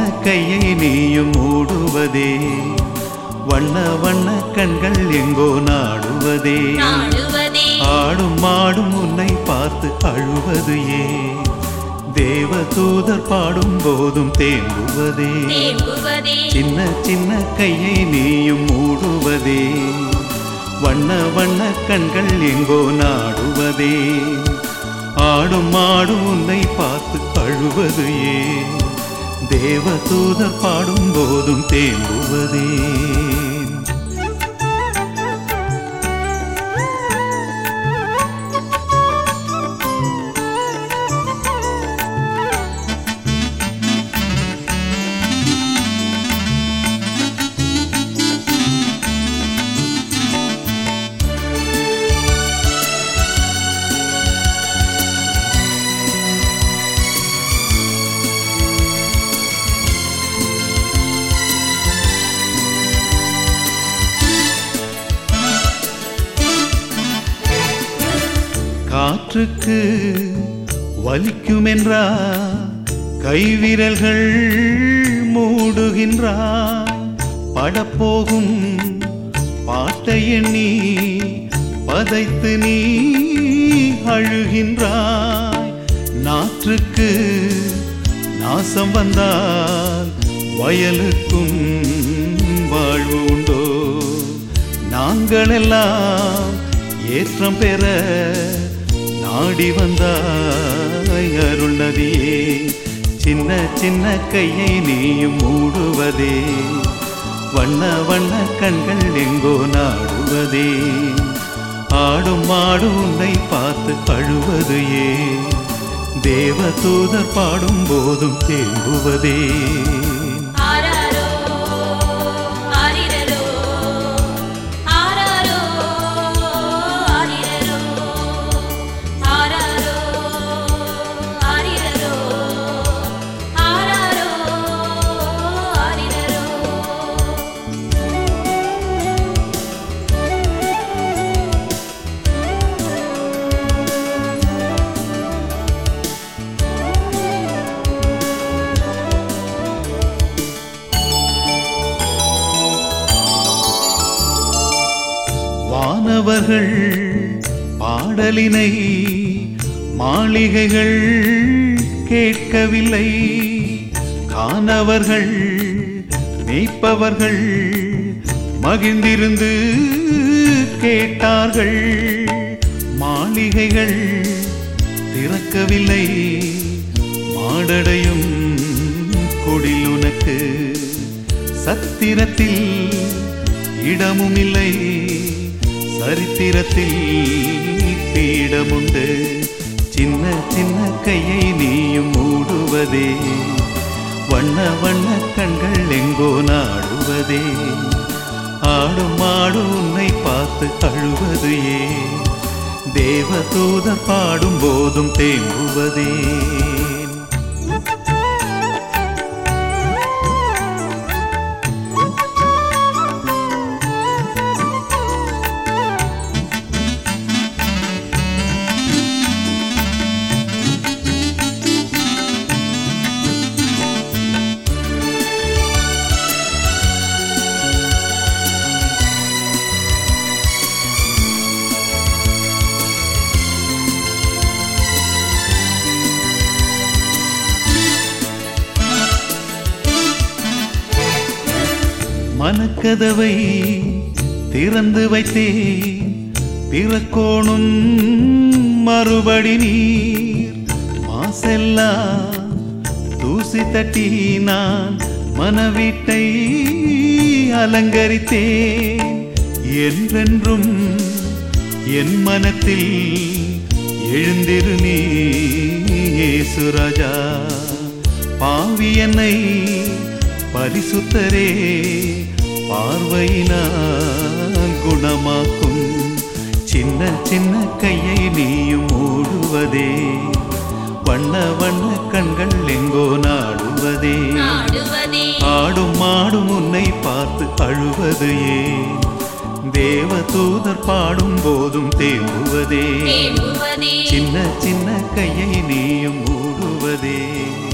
கையை நீயும் மூடுவதே வண்ண வண்ண கண்கள் எங்கோ நாடுவதே நாடுவதே ஆடும் மாடும் உன்னை பார்த்து அழுவது ஏன் தேவ தூதர் பாடும் போதும் தேம்புவதே தேம்புவதே சின்ன சின்ன கையை நீயும் மூடுவதே வண்ண வண்ண கண்கள் எங்கோ நாடுவதே ஆடும் மாடும் உன்னை பார்த்து அழுவது ஏன் தேவ தூதர் பாடும் போதும் தேம்புவதே காற்றுக்கு வலிக்குமென்றா கைவிரல்கள் மூடுகின்றாய் படப்போகும் பாட்டை எண்ணி பதைத்து நீ அழுகின்றாய் நாற்றுக்கு நாசம் வந்தால் வயலுக்கும் வாழ்வு உண்டோ நாங்களெல்லாம் ஏற்றம் பெற நாடி வந்தாய் அருள் நதியே சின்ன சின்ன கையை நீயும் மூடுவதே வண்ண வண்ண கண்கள் எங்கோ நாடுவதே ஆடும் மாடும் உன்னை பார்த்து அழுவது ஏன் தேவ தூதர் பாடும் போதும் தேம்புவதே ஆராரோ ஆரிரரோ ஆராரோ ஆரிரரோ ஆராரோ ஆரிரரோ ஆராரோ ஆரிரரோ வானவர்கள் பாடலினை மாளிகைகள் கேட்கவில்லை காணவர்கள் மெய்ப்பவர்கள் மகிழ்ந்திருந்து கேட்டார்கள் மாளிகைகள் திறக்கவில்லை மாடடையும் குடில் உனக்கு சத்திரத்தில் இடமும் இல்லை சரித்திரத்தில் பீடமுண்டு சின்ன சின்ன கையை நீயும் மூடுவதே வண்ண வண்ண கண்கள் எங்கோ நாடுவதே ஆடும் மாடும் உன்னை பார்த்து அழுவது ஏன் தேவ தூதர் பாடும் போதும் தேம்புவதே மனக்கதவை திறந்து வைத்தேன் பிறக்கோணும் மறுபடி நீர் மாசெல்லாம் தூசி தட்டி நான் மனவீட்டை அலங்கரித்தேன் என்றென்றும் என் மனத்தில் எழுந்திரு நீ இயேசுராஜா பாவி என்னை பரிசுத்தரே பார்வையினால் குணமாக்கும் சின்ன சின்ன கையை நீயும் மூடுவதே வண்ண வண்ண கண்கள் எங்கோ நாடுவதே நாடுவதே ஆடும் மாடும் உன்னை பார்த்து அழுவது ஏன் தேவ தூதர் பாடும் போதும் தேம்புவதே தேம்புவதே சின்ன சின்ன கையை நீயும் மூடுவதே